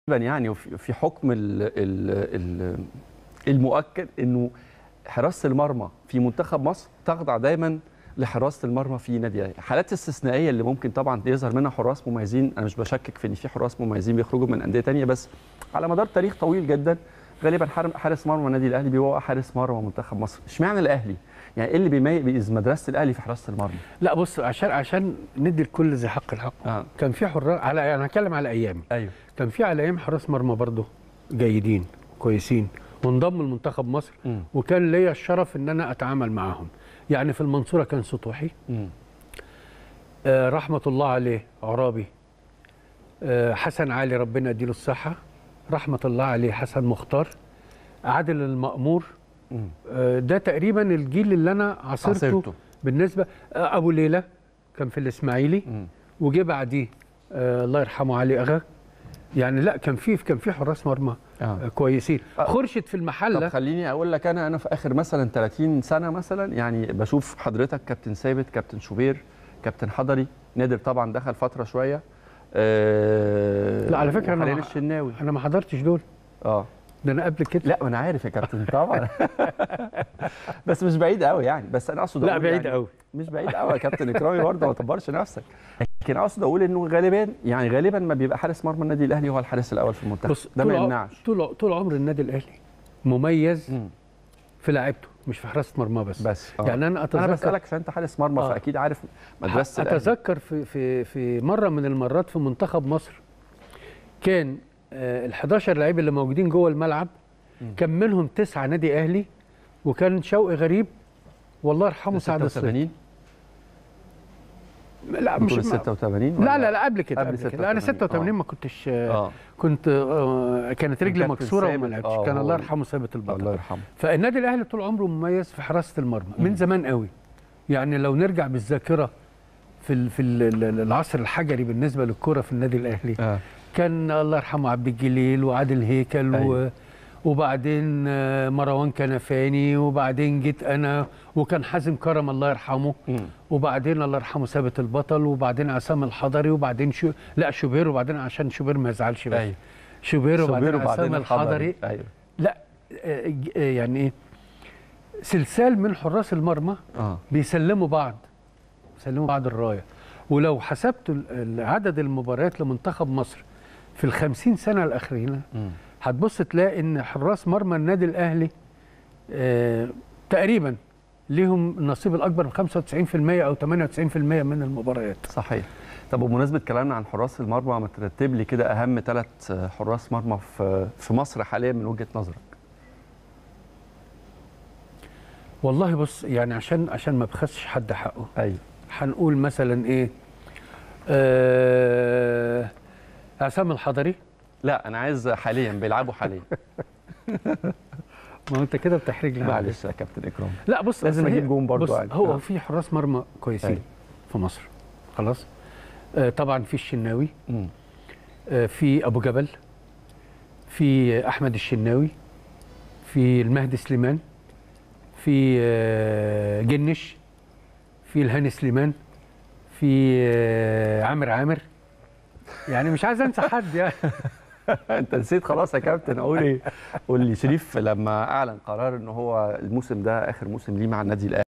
يعني وفي في حكم ال ال ال المؤكد انه حراسه المرمى في منتخب مصر تخضع دايما لحراسه المرمى في نادي الاهلي حالات استثنائيه اللي ممكن طبعا يظهر منها حراس مميزين انا مش بشكك في ان في حراس مميزين بيخرجوا من انديه تانية بس على مدار تاريخ طويل جدا غالبا حارس مرمى النادي الاهلي بيبقى حارس مرمى منتخب مصر اشمعنى الاهلي يعني ايه اللي بيميز مدرسه الاهلي في حراسه المرمى لا بص عشان عشان ندي الكل ذي حق الحق آه. كان في حراس على انا هتكلم على ايامي ايوه كان في على ايام حراس مرمى برضه جيدين كويسين وانضموا لمنتخب مصر مم. وكان ليا الشرف ان انا اتعامل معاهم يعني في المنصوره كان سطوحي مم. آه رحمه الله عليه عرابي آه حسن علي ربنا يديله الصحه رحمه الله عليه حسن مختار عادل المأمور مم. آه ده تقريبا الجيل اللي انا عاصرته, عاصرته. بالنسبه آه ابو ليلى كان في الاسماعيلي مم. وجه بعديه آه الله يرحمه علي اغا يعني لا كان في كان في حراس مرمى آه. آه. كويسين آه. خرشت في طب المحله خليني اقول لك انا انا في اخر مثلا 30 سنه مثلا يعني بشوف حضرتك كابتن ثابت كابتن شوبير كابتن حضري نادر طبعا دخل فتره شويه آه لا على فكره وحلال انا الشناوي انا ما حضرتش دول اه ده انا قبل كده لا ما انا عارف يا كابتن طبعا بس مش بعيد قوي يعني بس انا اقصد لا أقول بعيد يعني قوي مش بعيد قوي يا كابتن اكرامي برضه ما تكبرش نفسك لكن اقصد اقول انه غالبا يعني غالبا ما بيبقى حارس مرمى النادي الاهلي هو الحارس الاول في المنتخب بص ده ما طول ع- يمنعش طول طول عمر النادي الاهلي مميز مم. في لعيبته مش في حراسه مرمى بس بس آه. يعني انا اتذكر انا بسالك عشان انت حارس مرمى آه. فاكيد عارف مدرسه الأهلي. اتذكر في في في مره من المرات في منتخب مصر كان ال 11 لعيب اللي موجودين جوه الملعب كان منهم تسعه نادي اهلي وكان شوقي غريب والله يرحمه سعد الصيف 86 لا مش بطولة 86 لا لا لا قبل كده قبل قبل كده لا انا 86 86 آه. ما كنتش اه كنت آه، كانت رجلي كابتن مكسوره وما ثابت، لعبتش آه، كان هو الله ال- يرحمه ثابت البطل الله يرحمه فالنادي الاهلي طول عمره مميز في حراسه المرمى من زمان قوي يعني لو نرجع بالذاكره في ال- في ال- ال- العصر الحجري بالنسبه للكره في النادي الاهلي اه كان الله يرحمه عبد الجليل وعادل هيكل أيوة. و وبعدين آه، مروان كنفاني وبعدين جيت انا وكان حازم كرم الله يرحمه مم. وبعدين الله يرحمه ثابت البطل وبعدين عصام الحضري وبعدين شو لا شوبير وبعدين عشان شوبير ما يزعلش بس ايوه شوبير وبعدين شوبير عصام الحضري ايوه لا آه، ج- آه، يعني ايه سلسال من حراس المرمى اه بيسلموا بعض بيسلموا بعض الرايه ولو حسبت ال- ال- عدد المباريات لمنتخب مصر في الخمسين سنه الاخيره مم. هتبص تلاقي ان حراس مرمى النادي الاهلي آه تقريبا ليهم النصيب الاكبر ب 95% او 98% من المباريات صحيح طب بمناسبه كلامنا عن حراس المرمى ما ترتب لي كده اهم ثلاث حراس مرمى في في مصر حاليا من وجهه نظرك والله بص يعني عشان عشان ما بخسش حد حقه ايوه هنقول مثلا ايه آه عصام الحضري لا انا عايز حاليا بيلعبوا حاليا ما هو انت كده بتحرجني معلش يا كابتن اكرام لا بص لازم أصل هي- أجيب جون برضو بص يعني. هو آه. في حراس مرمى كويسين أيوة. في مصر خلاص آه طبعا في الشناوي مم. آه في ابو جبل في احمد الشناوي في المهدي سليمان في آه جنش في الهاني سليمان في آه عامر عامر يعني مش عايز انسى حد يعني انت نسيت خلاص يا كابتن اقول ايه قول لي شريف لما اعلن قرار ان هو الموسم ده اخر موسم ليه مع النادي الاهلي